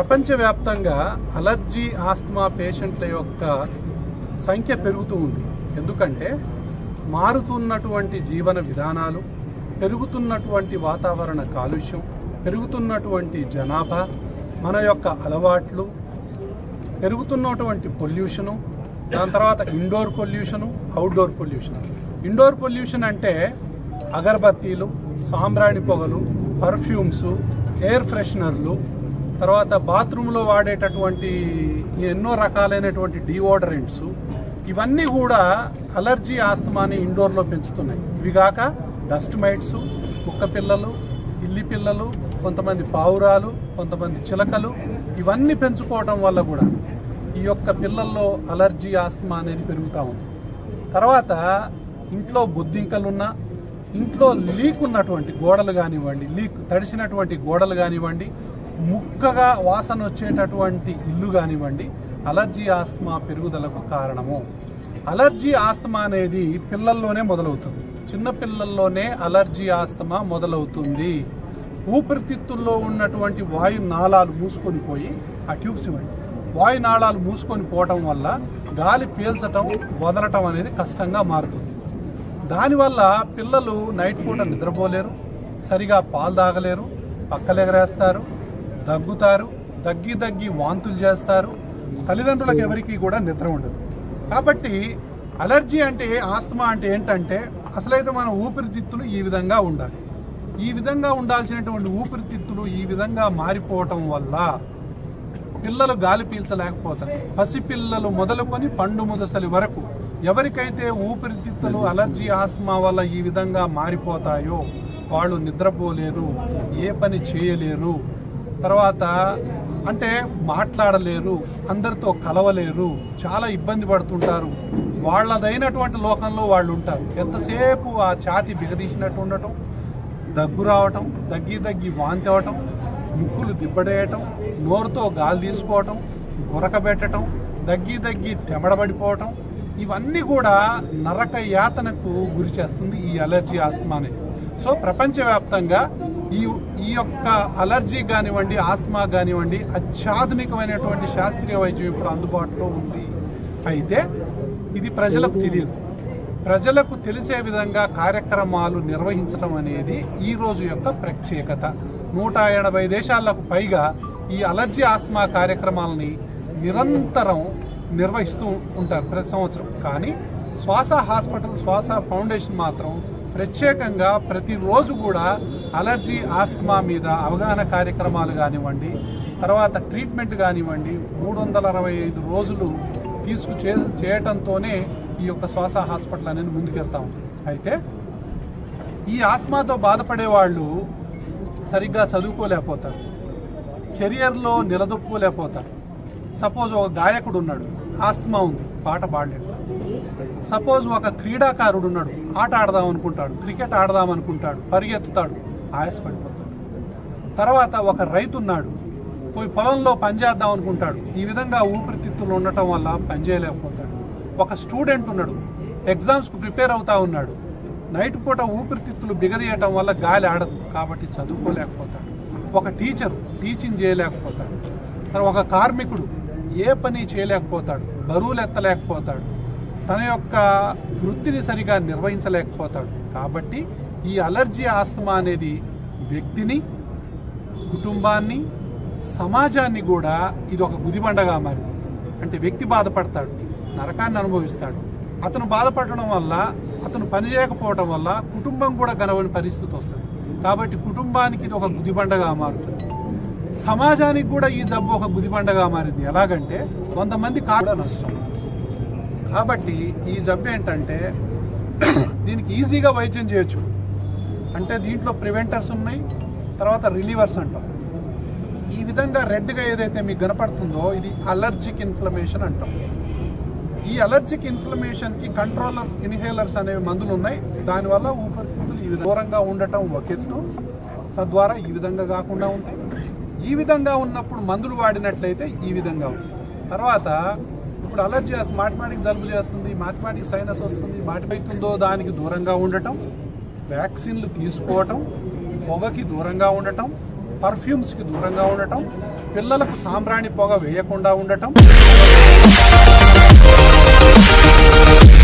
ప్రపంచవ్యాప్తంగా allergy asthma పేషెంట్ల యొక్క సంఖ్య పెరుగుతూ ఉంది ఎందుకంటే మారుతున్నటువంటి జీవన విధానాలు పెరుగుతున్నటువంటి వాతావరణ కాలుష్యం పెరుగుతున్నటువంటి జనాభా మన యొక్క అలవాట్లు పెరుగుతున్నటువంటి పొల్యూషను దాని తర్వాత indoor pollution outdoor pollution indoor pollution అంటే అగరబత్తీలు సాంబ్రాణి పొగలు పర్ఫ్యూమ్స్ ఎయిర్ ఫ్రెషనర్లు తర్వాత బాత్రూంలో వాడేటటువంటి ఎన్నో రకాలైనటువంటి డియోడరెంట్స్ ఇవన్నీ కూడా అలర్జీ ఆస్తమాని ఇండోర్లో పెంచుతున్నాయి ఇవి కాక డస్ట్ మైట్స్ కుక్క పిల్లలు ఇల్లి పిల్లలు కొంతమంది పావురాలు కొంతమంది చిలకలు ఇవన్నీ పెంచుకోవటం వల్ల కూడా ఈ యొక్క పిల్లల్లో అలర్జీ ఆస్తమా అనేది పెరుగుతూ ఉంది తర్వాత ఇంట్లో బొద్దింకలున్నా ఇంట్లో లీక్ ఉన్నటువంటి గోడలు కానివ్వండి లీక్ తడిసినటువంటి గోడలు కానివ్వండి ముక్కగా వాసన వచ్చేటటువంటి ఇల్లు కానివ్వండి అలర్జీ ఆస్తమా పెరుగుదలకు కారణము అలర్జీ ఆస్తమా అనేది పిల్లల్లోనే మొదలవుతుంది చిన్న పిల్లల్లోనే అలర్జీ ఆస్తమా మొదలవుతుంది ఊపిరితిత్తుల్లో ఉన్నటువంటి వాయు నాళాలు మూసుకొని పోయి ఆ ట్యూబ్స్ ఇవ్వండి వాయు నాళాలు మూసుకొని పోవటం వల్ల గాలి పీల్చటం వదలటం అనేది కష్టంగా మారుతుంది దానివల్ల పిల్లలు నైట్ పూట నిద్రపోలేరు సరిగా పాలు తాగలేరు పక్కలెగరేస్తారు దగ్గుతారు దగ్గి దగ్గి వాంతులు చేస్తారు తల్లిదండ్రులకు ఎవరికి కూడా నిద్ర ఉండదు కాబట్టి అలర్జీ అంటే ఆస్తమా అంటే ఏంటంటే అసలైతే మన ఊపిరితిత్తులు ఈ విధంగా ఉండాలి ఈ విధంగా ఉండాల్సినటువంటి ఊపిరితిత్తులు ఈ విధంగా మారిపోవటం వల్ల పిల్లలు గాలి పీల్చలేకపోతారు పసిపిల్లలు మొదలుకొని పండు ముదసలి వరకు ఎవరికైతే ఊపిరితిత్తులు అలర్జీ ఆస్తమా వల్ల ఈ విధంగా మారిపోతాయో వాళ్ళు నిద్రపోలేరు ఏ పని చేయలేరు తర్వాత అంటే మాట్లాడలేరు అందరితో కలవలేరు చాలా ఇబ్బంది పడుతుంటారు వాళ్ళదైనటువంటి లోకంలో వాళ్ళు ఉంటారు ఎంతసేపు ఆ ఛాతి బిగదీసినట్టు ఉండటం దగ్గు రావటం దగ్గి దగ్గి వాంతి అవటం ముక్కులు దిబ్బడేయటం నోరుతో గాలి తీసుకోవటం గురకబెట్టడం దగ్గి దగ్గి తెమడబడిపోవటం ఇవన్నీ కూడా నరక యాతనకు గురి చేస్తుంది ఈ అలర్జీ ఆస్తమా అనేది సో ప్రపంచవ్యాప్తంగా ఈ ఈ యొక్క అలర్జీ కానివ్వండి ఆస్తమా కానివ్వండి అత్యాధునికమైనటువంటి శాస్త్రీయ వైద్యం ఇప్పుడు అందుబాటులో ఉంది అయితే ఇది ప్రజలకు తెలియదు ప్రజలకు తెలిసే విధంగా కార్యక్రమాలు నిర్వహించడం అనేది ఈ రోజు యొక్క ప్రత్యేకత నూట ఎనభై దేశాలకు పైగా ఈ అలర్జీ ఆస్మా కార్యక్రమాలని నిరంతరం నిర్వహిస్తూ ఉంటారు ప్రతి సంవత్సరం కానీ శ్వాస హాస్పిటల్ శ్వాస ఫౌండేషన్ మాత్రం ప్రత్యేకంగా ప్రతిరోజు కూడా అలర్జీ ఆస్తమా మీద అవగాహన కార్యక్రమాలు కానివ్వండి తర్వాత ట్రీట్మెంట్ కానివ్వండి మూడు వందల అరవై ఐదు రోజులు తీసుకు చే చేయటంతోనే ఈ యొక్క శ్వాస హాస్పిటల్ అనేది ముందుకెళ్తా ఉంది అయితే ఈ ఆస్మాతో బాధపడే వాళ్ళు సరిగ్గా చదువుకోలేకపోతారు కెరియర్లో నిలదొక్కుకోలేకపోతారు సపోజ్ ఒక గాయకుడు ఉన్నాడు ఆస్తమా ఉంది పాట పాడలేడు సపోజ్ ఒక క్రీడాకారుడు ఉన్నాడు ఆట ఆడదాం అనుకుంటాడు క్రికెట్ ఆడదాం అనుకుంటాడు పరిగెత్తుతాడు ఆయాసపడిపోతాడు తర్వాత ఒక రైతు ఉన్నాడు పోయి పొలంలో పనిచేద్దాం అనుకుంటాడు ఈ విధంగా ఊపిరితిత్తులు ఉండటం వల్ల పనిచేయలేకపోతాడు ఒక స్టూడెంట్ ఉన్నాడు ఎగ్జామ్స్కు ప్రిపేర్ అవుతా ఉన్నాడు నైట్ పూట ఊపిరితిత్తులు బిగదీయటం వల్ల గాలి ఆడదు కాబట్టి చదువుకోలేకపోతాడు ఒక టీచర్ టీచింగ్ చేయలేకపోతాడు తర్వాత ఒక కార్మికుడు ఏ పని చేయలేకపోతాడు బరువులు ఎత్తలేకపోతాడు తన యొక్క వృత్తిని సరిగా నిర్వహించలేకపోతాడు కాబట్టి ఈ అలర్జీ ఆస్తమా అనేది వ్యక్తిని కుటుంబాన్ని సమాజాన్ని కూడా ఇది ఒక గుదిబండగా మారింది అంటే వ్యక్తి బాధపడతాడు నరకాన్ని అనుభవిస్తాడు అతను బాధపడడం వల్ల అతను పని చేయకపోవడం వల్ల కుటుంబం కూడా గనవని పరిస్థితి వస్తుంది కాబట్టి కుటుంబానికి ఇది ఒక గుదిబండగా మారుతుంది సమాజానికి కూడా ఈ జబ్బు ఒక గుదిబండగా మారింది ఎలాగంటే కొంతమంది కూడా నష్టం కాబట్టి ఈ జబ్బు ఏంటంటే దీనికి ఈజీగా వైద్యం చేయొచ్చు అంటే దీంట్లో ప్రివెంటర్స్ ఉన్నాయి తర్వాత రిలీవర్స్ అంటాం ఈ విధంగా రెడ్గా ఏదైతే మీకు కనపడుతుందో ఇది అలర్జిక్ ఇన్ఫ్లమేషన్ అంటాం ఈ అలర్జిక్ ఇన్ఫ్లమేషన్కి కంట్రోలర్ ఇన్హేలర్స్ అనేవి మందులు ఉన్నాయి దానివల్ల ఊపిరితిత్తులు ఈ విధంగా దూరంగా ఉండటం ఒక ఎత్తు తద్వారా ఈ విధంగా కాకుండా ఉంటాయి ఈ విధంగా ఉన్నప్పుడు మందులు వాడినట్లయితే ఈ విధంగా ఉంది తర్వాత ఇప్పుడు అలర్జీ మాటిమాటికి జలుబు చేస్తుంది మాటిమాటికి సైనస్ వస్తుంది మాటిమైతుందో దానికి దూరంగా ఉండటం వ్యాక్సిన్లు తీసుకోవటం పొగకి దూరంగా ఉండటం పర్ఫ్యూమ్స్కి దూరంగా ఉండటం పిల్లలకు సాంబ్రాణి పొగ వేయకుండా ఉండటం